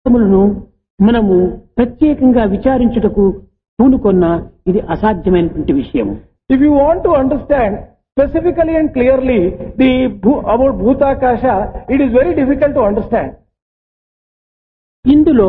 మానవత్వములను మనము ప్రత్యేకంగా విచారించుటకు పూనుకొన్న ఇది అసాధ్యమైనటువంటి విషయం If you want to understand specifically and clearly the bhu- about Bhutakasha, it is very difficult to understand. ఇందులో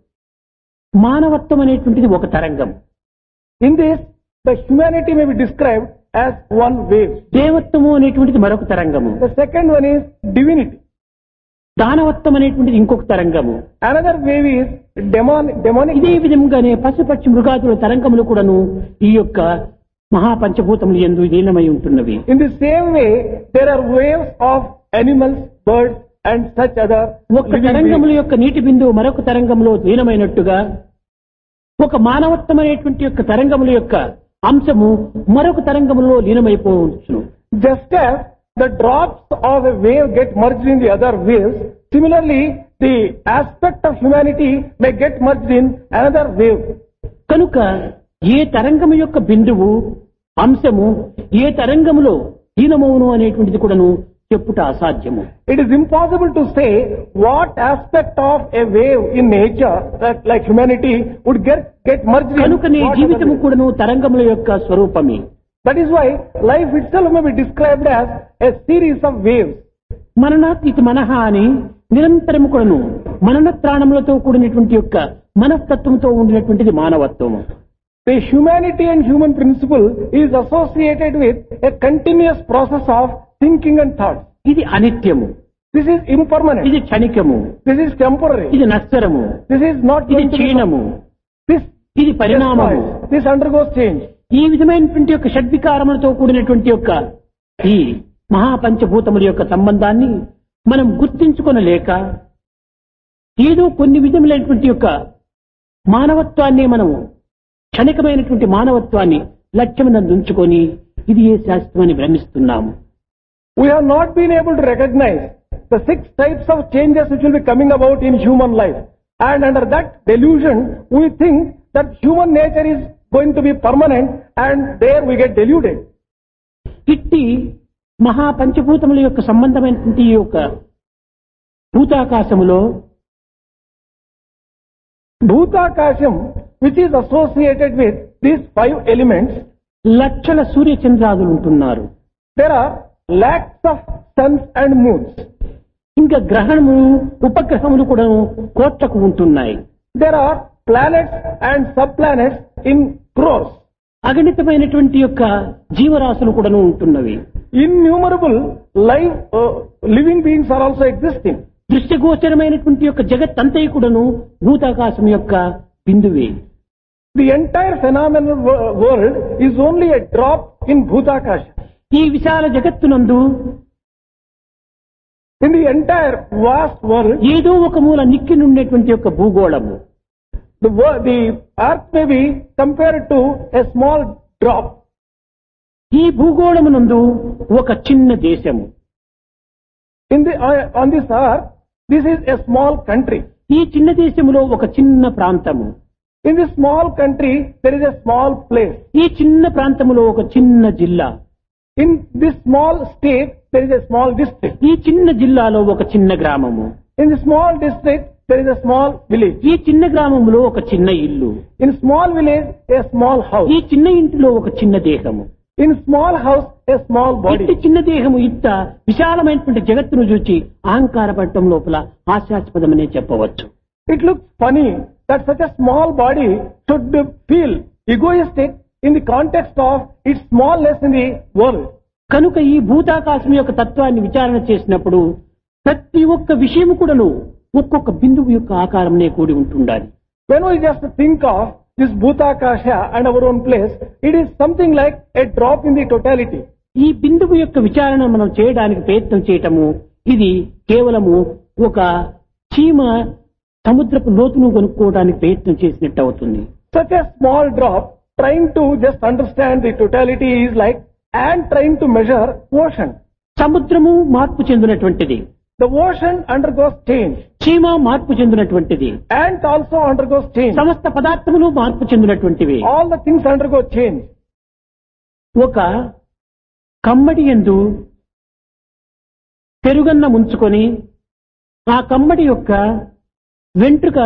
మానవత్వం అనేటువంటిది ఒక తరంగం In this, the humanity may be described as one wave. దేవత్వము అనేటువంటిది మరొక తరంగము The second one is divinity. దానవత్వం అనేటువంటిది ఇంకొక తరంగము Another wave is demon, demonic. ఇదే విధంగానే పశుపక్షి మృగాదుల తరంగములు కూడాను ఈ యొక్క మహాపంచభూతములు ఎందు లీనమై ఉంటున్నవి In the same way, there are waves of animals, birds, and such other ఒక living తరంగముల beings. యొక్క నీటి బిందువు మరొక తరంగంలో లీనమైనట్టుగా ఒక మానవత్వం అనేటువంటి యొక్క తరంగముల యొక్క అంశము మరొక తరంగములో లీనమైపోవచ్చును Just as the drops of a wave get merged in the other waves, similarly, the aspect of humanity may get merged in another wave. కనుక ఏ తరంగము యొక్క బిందువు అంశము ఏ తరంగములో లీనమవును అనేటువంటిది కూడాను చెప్పుట అసాధ్యము It is impossible to say what aspect of a wave in nature, that like humanity, would get, get merged in. కనుకనే what other జీవితము wave. కూడాను తరంగముల యొక్క స్వరూపమే That is why life itself may be described as a series of waves. మననాతీతి మనహ అని నిరంతరము కూడాను మనన త్రాణములతో కూడినటువంటి యొక్క మనస్తత్వంతో ఉండినటువంటిది మానవత్వము The humanity and human principle is associated with a continuous process of thinking and thought. ఇది అనిత్యము This is impermanent. ఇది క్షణికము This is temporary. ఇది నశ్వరము This is not ఇది going to be. క్షీణము This ఇది పరిణామము destroys. This undergoes change. ఈ విధమైనటువంటి యొక్క షడ్వికారములతో కూడినటువంటి యొక్క ఈ మహాపంచభూతముల యొక్క సంబంధాన్ని మనం గుర్తించుకొనలేక ఏదో కొన్ని విధములైనటువంటి యొక్క మానవత్వాన్ని మనము క్షణికమైనటువంటి మానవత్వాన్ని లక్ష్యమునందు ఉంచుకొని ఇది ఏ శాస్త్రమని భ్రమిస్తున్నాము We have not been able to recognize the six types of changes which will be coming about in human life. And under that delusion, we think that human nature is going to be permanent and there we get deluded. ఇట్టి మహాపంచభూతముల యొక్క సంబంధమైనటువంటి ఈ యొక్క భూతాకాశములో Bhutakasham, which is associated with these five elements, లక్షల సూర్య చంద్రాదులు ఉంటున్నారు there are lakhs of suns and moons. ఇంకా గ్రహణము ఉపగ్రహములు కూడా కోట్లకు ఉంటున్నాయి There are planets and subplanets in crores. అగణితమైనటువంటి యొక్క జీవరాశులు కూడాను ఉంటున్నవి Innumerable live, uh, living beings are also existing. దృశ్యగోచరమైనటువంటి యొక్క జగత్ అంతయు కూడాను భూతాకాశం యొక్క బిందువే The entire phenomenal wo- world is only a drop in Bhutakasha. ఈ విశాల జగత్తునందు In the entire vast world, ఏదో ఒక మూల నిక్కి నుండేటువంటి యొక్క భూగోళము the, wo- the earth may be compared to a small drop. ఈ భూగోళమునందు ఒక చిన్న దేశము In the, uh, on this earth, this is a small country. ఈ చిన్న దేశములో ఒక చిన్న ప్రాంతము In this small country, there is a small place. ఈ చిన్న ప్రాంతములో ఒక చిన్న జిల్లా In this small state, there is a small district. ఈ చిన్న జిల్లాలో ఒక చిన్న గ్రామము In the small district, there is a small village. ఈ చిన్న గ్రామంలో ఒక చిన్న ఇల్లు In small village, a small house. ఈ చిన్న ఇంటిలో ఒక చిన్న దేహము In small house, a small ఇట్టి body. చిన్న దేహము ఇంత విశాలమైనటువంటి జగత్తును చూచి అహంకారపడటం లోపల హాస్యాస్పదమనే చెప్పవచ్చు It looks funny that such a small body should feel egoistic in the context of its smallness in the world. కనుక ఈ భూతాకాశం యొక్క తత్వాన్ని విచారణ చేసినప్పుడు ప్రతి ఒక్క విషయం కూడాను ఒక్కొక్క బిందువు యొక్క ఆకారంనే కూడి ఉంటుండాలి When we just think of this Bhutakasha and our own place, it is something like a drop in the totality. ఈ బిందువు యొక్క విచారణ మనం చేయడానికి ప్రయత్నం చేయటము ఇది కేవలము ఒక చీమ సముద్రపు లోతును కొనుక్కోవడానికి ప్రయత్నం చేసినట్టు అవుతుంది Such a small drop trying to just understand the totality is like ant trying to measure ocean. సముద్రము మార్పు చెందినటువంటిది The ocean undergoes change. చీమ మార్పు చెందినటువంటిది Ant also undergoes change. సమస్త పదార్థములు మార్పు చెందినటువంటివి All the things undergo change. ఒక కమ్మడి ఎందు పెరుగన్న ముంచుకొని ఆ కమ్మడి యొక్క వెంట్రుక